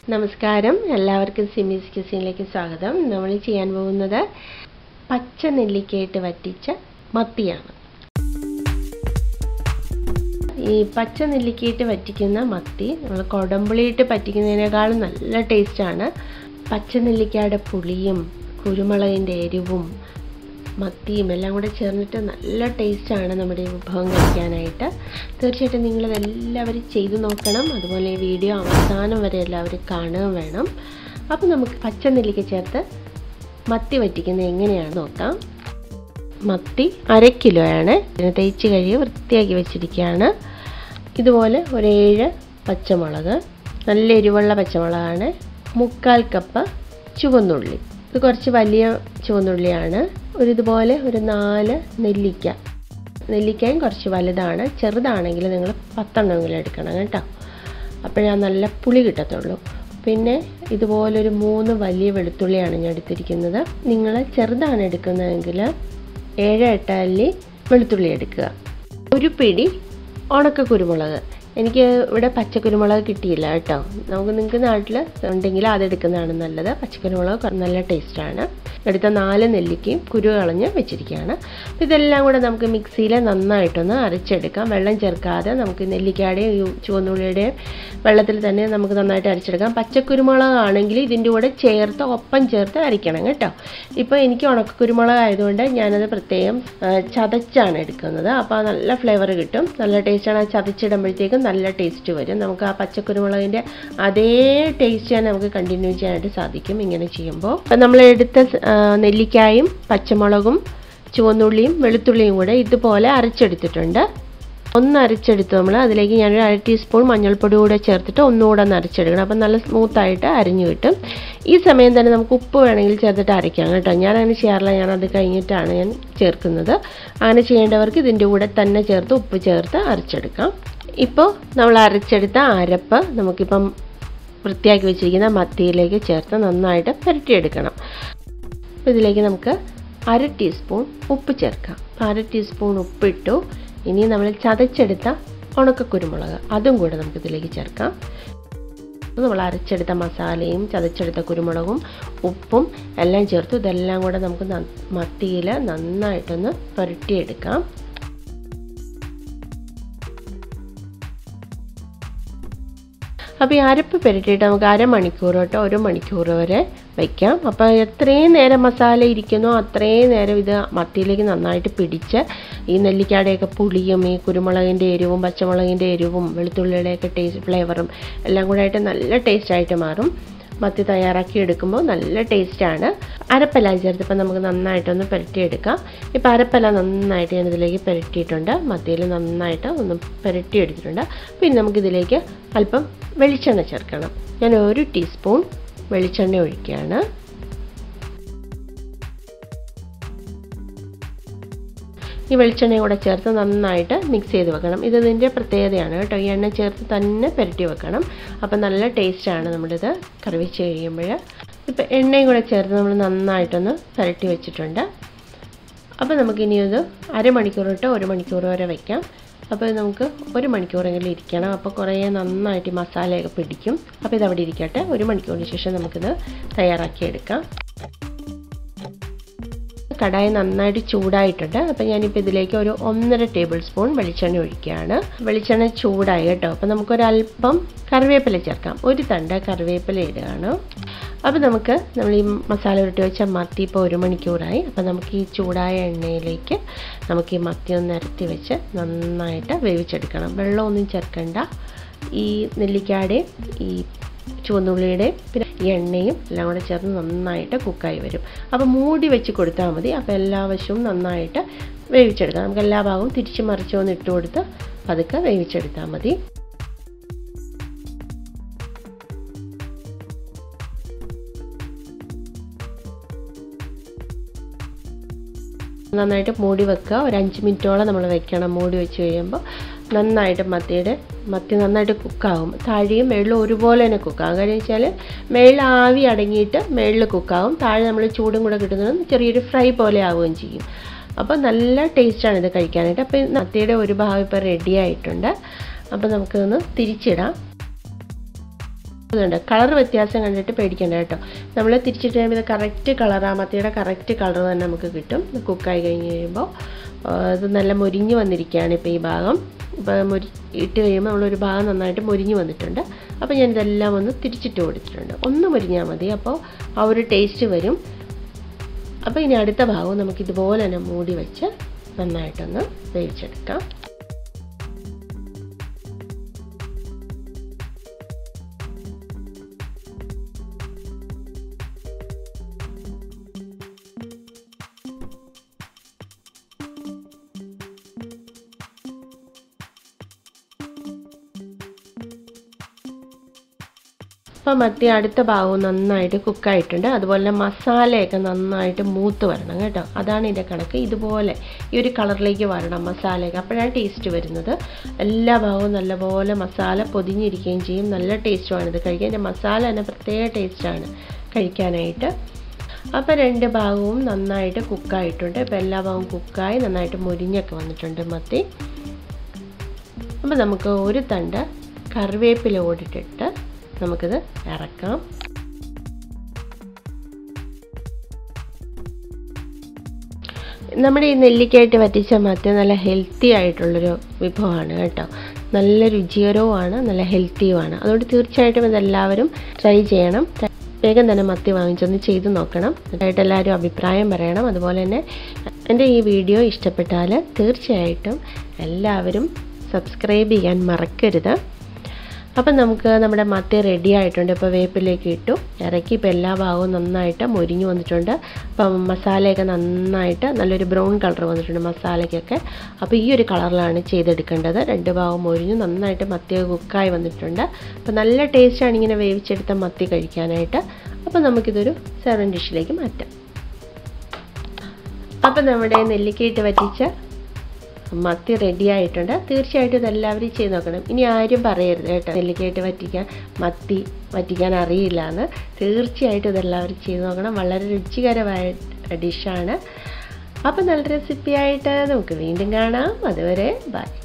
നമസ്കാരം എല്ലാവർക്കും സിമീസ് കിസിനിലേക്ക് സ്വാഗതം നമ്മൾ ചെയ്യാൻ പോകുന്നത് പച്ച നെല്ലിക്കയിട്ട് വറ്റിച്ച മത്തിയാണ് ഈ പച്ച നെല്ലിക്കയിട്ട് വറ്റിക്കുന്ന മത്തി നമ്മൾ കൊടമ്പുളിയിട്ട് പറ്റിക്കുന്നതിനേക്കാളും നല്ല ടേസ്റ്റാണ് പച്ച നെല്ലിക്കയുടെ പുളിയും കുരുമുളകിൻ്റെ എരിവും മത്തിയും എല്ലാം കൂടെ ചേർന്നിട്ട് നല്ല ടേസ്റ്റാണ് നമ്മുടെ ഈ വിഭവം കഴിക്കാനായിട്ട് തീർച്ചയായിട്ടും നിങ്ങളിതെല്ലാവരും ചെയ്തു നോക്കണം അതുപോലെ ഈ വീഡിയോ അവസാനം വരെ എല്ലാവരും കാണുകയും വേണം അപ്പോൾ നമുക്ക് പച്ച നെല്ലിക്ക ചേർത്ത് മത്തി വറ്റിക്കുന്നത് എങ്ങനെയാണെന്ന് നോക്കാം മത്തി അര കിലോയാണ് ഇതിനെ തേച്ച് കഴുകി വൃത്തിയാക്കി വെച്ചിരിക്കുകയാണ് ഇതുപോലെ ഒരു ഏഴ് പച്ചമുളക് നല്ല എരിവുള്ള പച്ചമുളകാണ് മുക്കാൽ കപ്പ് ചുവന്നുള്ളി ഇത് കുറച്ച് വലിയ ചുവന്നുള്ളിയാണ് ഒരു ഇതുപോലെ ഒരു നാല് നെല്ലിക്ക നെല്ലിക്കയും കുറച്ച് വലുതാണ് ചെറുതാണെങ്കിൽ നിങ്ങൾ പത്തെണ്ണമെങ്കിലും എടുക്കണം കേട്ടോ അപ്പോഴാ നല്ല പുളി കിട്ടത്തുള്ളൂ പിന്നെ ഇതുപോലൊരു മൂന്ന് വലിയ വെളുത്തുള്ളിയാണ് ഞാൻ എടുത്തിരിക്കുന്നത് നിങ്ങൾ ചെറുതാണ് എടുക്കുന്നതെങ്കിൽ ഏഴ് എട്ട് അല്ലി വെളുത്തുള്ളി എടുക്കുക ഒരു പിടി ഉണക്ക കുരുമുളക് എനിക്ക് ഇവിടെ പച്ചക്കുരുമുളക് കിട്ടിയില്ല കേട്ടോ നമുക്ക് നിങ്ങൾക്ക് നാട്ടിൽ ഉണ്ടെങ്കിൽ അതെടുക്കുന്നതാണ് നല്ലത് പച്ചക്കുരുമുളക് നല്ല ടേസ്റ്റാണ് എടുത്ത നാല് നെല്ലിക്കയും കുരു കളഞ്ഞ് വെച്ചിരിക്കുകയാണ് ഇതെല്ലാം കൂടെ നമുക്ക് മിക്സിയിൽ നന്നായിട്ടൊന്ന് അരച്ചെടുക്കാം വെള്ളം ചേർക്കാതെ നമുക്ക് നെല്ലിക്കയുടെയും ചുവന്നുള്ളിയുടെയും വെള്ളത്തിൽ തന്നെ നമുക്ക് നന്നായിട്ട് അരച്ചെടുക്കാം പച്ചക്കുരുമുളക് ആണെങ്കിൽ ഇതിൻ്റെ കൂടെ ചേർത്ത് ഒപ്പം ചേർത്ത് അരയ്ക്കണം കേട്ടോ ഇപ്പോൾ എനിക്ക് ഉണക്കക്കുരുമുളക് ആയതുകൊണ്ട് ഞാനത് പ്രത്യേകം ചതച്ചാണ് എടുക്കുന്നത് അപ്പോൾ നല്ല ഫ്ലേവർ കിട്ടും നല്ല ടേസ്റ്റാണ് ആ ചതച്ചിടുമ്പോഴത്തേക്കും നല്ല ടേസ്റ്റ് വരും നമുക്ക് ആ പച്ചക്കുരുമുളകിൻ്റെ അതേ ടേസ്റ്റ് തന്നെ നമുക്ക് കണ്ടിന്യൂ ചെയ്യാനായിട്ട് സാധിക്കും ഇങ്ങനെ ചെയ്യുമ്പോൾ അപ്പം നമ്മൾ എടുത്ത നെല്ലിക്കായും പച്ചമുളകും ചുവന്നുള്ളിയും വെളുത്തുള്ളിയും കൂടെ ഇതുപോലെ അരച്ചെടുത്തിട്ടുണ്ട് ഒന്ന് അരച്ചെടുത്ത് നമ്മൾ അതിലേക്ക് ഞാനൊരു അര ടീസ്പൂൺ മഞ്ഞൾപ്പൊടി കൂടെ ചേർത്തിട്ട് ഒന്നുകൂടെ ഒന്ന് അരച്ചെടുക്കണം അപ്പം നല്ല സ്മൂത്തായിട്ട് അരിഞ്ഞു കിട്ടും ഈ സമയം തന്നെ നമുക്ക് ഉപ്പ് വേണമെങ്കിൽ ചേർത്തിട്ട് അരയ്ക്കാം കേട്ടോ ഞാൻ അങ്ങനെ ചെയ്യാറില്ല ഞാൻ അത് കഴിഞ്ഞിട്ടാണ് ഞാൻ ചേർക്കുന്നത് അങ്ങനെ ചെയ്യേണ്ടവർക്ക് ഇതിൻ്റെ കൂടെ തന്നെ ചേർത്ത് ഉപ്പ് ചേർത്ത് അരച്ചെടുക്കാം ഇപ്പോൾ നമ്മൾ അരച്ചെടുത്ത അരപ്പ് നമുക്കിപ്പം വൃത്തിയാക്കി വെച്ചിരിക്കുന്ന മത്തിയിലേക്ക് ചേർത്ത് നന്നായിട്ട് പുരട്ടിയെടുക്കണം അപ്പോൾ ഇതിലേക്ക് നമുക്ക് അര ടീസ്പൂൺ ഉപ്പ് ചേർക്കാം അര ടീസ്പൂൺ ഉപ്പിട്ടു ഇനി നമ്മൾ ചതച്ചെടുത്ത ഉണക്ക കുരുമുളക് അതും കൂടെ നമുക്ക് ഇതിലേക്ക് ചേർക്കാം നമ്മൾ അരച്ചെടുത്ത മസാലയും ചതച്ചെടുത്ത കുരുമുളകും ഉപ്പും എല്ലാം ചേർത്ത് ഇതെല്ലാം കൂടെ നമുക്ക് മത്തിയിൽ നന്നായിട്ടൊന്ന് പുരട്ടിയെടുക്കാം അപ്പോൾ ഈ അരപ്പ് പുരട്ടിയിട്ട് നമുക്ക് അരമണിക്കൂർ തൊട്ട് ഒരു മണിക്കൂർ വരെ വയ്ക്കാം അപ്പോൾ എത്രയും നേരം മസാല ഇരിക്കുന്നോ അത്രയും നേരം ഇത് മത്തിയിലേക്ക് നന്നായിട്ട് പിടിച്ച് ഈ നെല്ലിക്കാടെയൊക്കെ പുളിയും ഈ കുരുമുളകിൻ്റെ എരിവും പച്ചമുളകിൻ്റെ എരിവും വെളുത്തുള്ളിയുടെയൊക്കെ ടേസ്റ്റ് ഫ്ലേവറും എല്ലാം കൂടെ ആയിട്ട് നല്ല ടേസ്റ്റായിട്ട് മാറും മത്തി തയ്യാറാക്കി എടുക്കുമ്പോൾ നല്ല ടേസ്റ്റാണ് അരപ്പെല്ലാം ചേർത്തപ്പോൾ നമുക്ക് നന്നായിട്ടൊന്ന് പുരട്ടിയെടുക്കാം ഇപ്പോൾ അരപ്പെല്ലാം നന്നായിട്ട് ഞാൻ ഇതിലേക്ക് പുരട്ടിയിട്ടുണ്ട് മത്തിയിൽ നന്നായിട്ട് ഒന്ന് പുരട്ടിയെടുത്തിട്ടുണ്ട് പിന്നെ നമുക്കിതിലേക്ക് അല്പം വെളിച്ചെണ്ണ ചേർക്കണം ഞാൻ ഒരു ടീസ്പൂൺ വെളിച്ചെണ്ണ ഒഴിക്കുകയാണ് ഈ വെളിച്ചെണ്ണയും കൂടെ ചേർത്ത് നന്നായിട്ട് മിക്സ് ചെയ്ത് വെക്കണം ഇത് ഇതിൻ്റെ പ്രത്യേകതയാണ് കേട്ടോ ഈ എണ്ണ ചേർത്ത് തന്നെ പുരട്ടി വെക്കണം അപ്പോൾ നല്ല ടേസ്റ്റാണ് നമ്മളിത് കറി വെച്ച് കഴിയുമ്പോൾ ഇപ്പോൾ എണ്ണയും കൂടെ ചേർത്ത് നമ്മൾ നന്നായിട്ടൊന്ന് പുരട്ടി വെച്ചിട്ടുണ്ട് അപ്പോൾ നമുക്കിനി ഇത് അരമണിക്കൂർ തൊട്ട് ഒരു മണിക്കൂർ വരെ വയ്ക്കാം അപ്പോൾ നമുക്ക് ഒരു മണിക്കൂറെങ്കിലും ഇരിക്കണം അപ്പോൾ കുറേ നന്നായിട്ട് ഈ മസാലയൊക്കെ പിടിക്കും അപ്പോൾ ഇതവിടെ ഇരിക്കട്ടെ ഒരു മണിക്കൂറിന് ശേഷം നമുക്കിത് തയ്യാറാക്കിയെടുക്കാം കടായി നന്നായിട്ട് ചൂടായിട്ടുണ്ട് അപ്പോൾ ഞാനിപ്പോൾ ഇതിലേക്ക് ഒരു ഒന്നര ടേബിൾ സ്പൂൺ വെളിച്ചെണ്ണ ഒഴിക്കുകയാണ് വെളിച്ചെണ്ണ ചൂടായി കേട്ടോ അപ്പോൾ നമുക്കൊരല്പം കറിവേപ്പില ചേർക്കാം ഒരു തണ്ട് കറിവേപ്പില ഇടുകയാണ് അപ്പോൾ നമുക്ക് നമ്മൾ ഈ മസാല ഉരുട്ടി വെച്ച മത്തി ഇപ്പോൾ ഒരു മണിക്കൂറായി അപ്പോൾ നമുക്ക് ഈ ചൂടായ എണ്ണയിലേക്ക് നമുക്ക് ഈ മത്തി ഒന്ന് നിരത്തി വെച്ച് നന്നായിട്ട് വേവിച്ചെടുക്കണം വെള്ളമൊന്നും ചേർക്കണ്ട ഈ നെല്ലിക്കാടെയും ഈ ചുവന്നുള്ളിയുടെ പിന്നെ ഈ എണ്ണയും എല്ലാം കൂടെ ചേർന്ന് നന്നായിട്ട് കുക്കായി വരും അപ്പോൾ മൂടി വെച്ച് കൊടുത്താൽ മതി അപ്പോൾ എല്ലാ വശവും നന്നായിട്ട് വേവിച്ചെടുക്കാം നമുക്ക് എല്ലാ ഭാഗവും തിരിച്ച് മറിച്ചൊന്ന് ഇട്ട് കൊടുത്ത് പതുക്കെ വേവിച്ചെടുത്താൽ മതി നന്നായിട്ട് മൂടി വെക്കുക ഒരു അഞ്ച് മിനിറ്റോളം നമ്മൾ വെക്കണം മൂടി വെച്ച് കഴിയുമ്പോൾ നന്നായിട്ട് മത്തിയുടെ മത്തി നന്നായിട്ട് കുക്കാവും താഴെയും മേളിലും ഒരുപോലെ തന്നെ കുക്കാവും കാര്യം വെച്ചാൽ മേളിൽ ആവി അടങ്ങിയിട്ട് മേളിൽ കുക്കാവും താഴെ നമ്മൾ ചൂടും കൂടെ കിട്ടുന്നത് ചെറിയൊരു ഫ്രൈ പോലെ ആവുകയും ചെയ്യും അപ്പോൾ നല്ല ടേസ്റ്റാണ് ഇത് കഴിക്കാനായിട്ട് അപ്പോൾ മത്തിയുടെ ഒരു ഭാഗം ഇപ്പോൾ റെഡി ആയിട്ടുണ്ട് അപ്പോൾ നമുക്കിതൊന്ന് തിരിച്ചിടാം അതുകൊണ്ട് കളർ വ്യത്യാസം കണ്ടിട്ട് പേടിക്കണ്ട കേട്ടോ നമ്മൾ തിരിച്ചിട്ട് കഴിയുമ്പോൾ ഇത് കറക്റ്റ് കളർ ആ മത്തിയുടെ കറക്റ്റ് കളർ തന്നെ നമുക്ക് കിട്ടും കുക്കായി കഴിഞ്ഞ് കഴിയുമ്പോൾ അത് നല്ല മൊരിഞ്ഞ് വന്നിരിക്കുകയാണ് ഇപ്പോൾ ഈ ഭാഗം ഇപ്പോൾ മൊരി ഇട്ട് കഴിയുമ്പോൾ നമ്മളൊരു ഭാഗം നന്നായിട്ട് മൊരിഞ്ഞ് വന്നിട്ടുണ്ട് അപ്പോൾ ഞാൻ ഇതെല്ലാം ഒന്ന് തിരിച്ചിട്ട് കൊടുത്തിട്ടുണ്ട് ഒന്ന് മൊരിഞ്ഞാൽ മതി അപ്പോൾ ആ ഒരു ടേസ്റ്റ് വരും അപ്പോൾ ഇനി അടുത്ത ഭാഗവും നമുക്ക് ഇതുപോലെ തന്നെ മൂടി വെച്ച് നന്നായിട്ടൊന്ന് വേവിച്ചെടുക്കാം അപ്പോൾ മത്തി അടുത്ത ഭാഗവും നന്നായിട്ട് കുക്കായിട്ടുണ്ട് അതുപോലെ തന്നെ മസാലയൊക്കെ നന്നായിട്ട് മൂത്ത് വരണം കേട്ടോ അതാണ് ഇതിൻ്റെ കണക്ക് ഇതുപോലെ ഈ ഒരു കളറിലേക്ക് വരണം മസാലയൊക്കെ അപ്പോഴാണ് ടേസ്റ്റ് വരുന്നത് എല്ലാ ഭാഗവും നല്ലപോലെ മസാല പൊതിഞ്ഞിരിക്കുകയും ചെയ്യും നല്ല ടേസ്റ്റുമാണ് ഇത് കഴിക്കാൻ ഇതിൻ്റെ മസാല തന്നെ പ്രത്യേക ടേസ്റ്റാണ് കഴിക്കാനായിട്ട് അപ്പോൾ രണ്ട് ഭാഗവും നന്നായിട്ട് കുക്കായിട്ടുണ്ട് ഇപ്പോൾ എല്ലാ ഭാഗവും കുക്കായി നന്നായിട്ട് മുരിഞ്ഞൊക്കെ വന്നിട്ടുണ്ട് മത്തി അപ്പോൾ നമുക്ക് ഒരു തണ്ട് കറിവേപ്പില ഓടിട്ടിട്ട് നമുക്കിത് ഇറക്കാം നമ്മുടെ ഈ നെല്ലിക്കായിട്ട് വറ്റിച്ച മത്തി നല്ല ഹെൽത്തി ആയിട്ടുള്ളൊരു വിഭവമാണ് കേട്ടോ നല്ല രുചികരവുമാണ് നല്ല ഹെൽത്തിയുമാണ് അതുകൊണ്ട് തീർച്ചയായിട്ടും ഇതെല്ലാവരും ട്രൈ ചെയ്യണം വേഗം തന്നെ മത്തി വാങ്ങിച്ചൊന്ന് ചെയ്ത് നോക്കണം അതായിട്ട് എല്ലാവരും അഭിപ്രായം പറയണം അതുപോലെ തന്നെ എൻ്റെ ഈ വീഡിയോ ഇഷ്ടപ്പെട്ടാൽ തീർച്ചയായിട്ടും എല്ലാവരും സബ്സ്ക്രൈബ് ചെയ്യാൻ മറക്കരുത് അപ്പം നമുക്ക് നമ്മുടെ മത്തി റെഡി ആയിട്ടുണ്ട് ഇപ്പോൾ വേപ്പിലേക്ക് ഇട്ടു ഇറക്കി ഇപ്പോൾ എല്ലാ ഭാഗവും നന്നായിട്ട് മൊരിഞ്ഞു വന്നിട്ടുണ്ട് അപ്പം മസാലയൊക്കെ നന്നായിട്ട് നല്ലൊരു ബ്രൗൺ കളർ വന്നിട്ടുണ്ട് മസാലയ്ക്കൊക്കെ അപ്പോൾ ഈ ഒരു കളറിലാണ് ചെയ്തെടുക്കേണ്ടത് രണ്ട് ഭാഗവും മൊരിഞ്ഞു നന്നായിട്ട് മത്തി കുക്കായി വന്നിട്ടുണ്ട് അപ്പോൾ നല്ല ടേസ്റ്റാണ് ഇങ്ങനെ വേവിച്ചെടുത്ത മത്തി കഴിക്കാനായിട്ട് അപ്പോൾ നമുക്കിതൊരു സെവൻ ഡിഷിലേക്ക് മാറ്റാം അപ്പം നമ്മുടെ നെല്ലിക്കയിട്ട് വറ്റിച്ച മത്തി റെഡി ആയിട്ടുണ്ട് തീർച്ചയായിട്ടും ഇതെല്ലാവരും ചെയ്ത് നോക്കണം ഇനി ആരും പറയരുത് കേട്ടോ നെല്ലിക്കയിട്ട് വറ്റിക്കാൻ മത്തി വറ്റിക്കാൻ അറിയില്ല എന്ന് തീർച്ചയായിട്ടും ഇതെല്ലാവരും ചെയ്ത് നോക്കണം വളരെ രുചികരമായ ഡിഷാണ് അപ്പം നല്ല റെസിപ്പി ആയിട്ട് നമുക്ക് വീണ്ടും കാണാം അതുവരെ ബൈ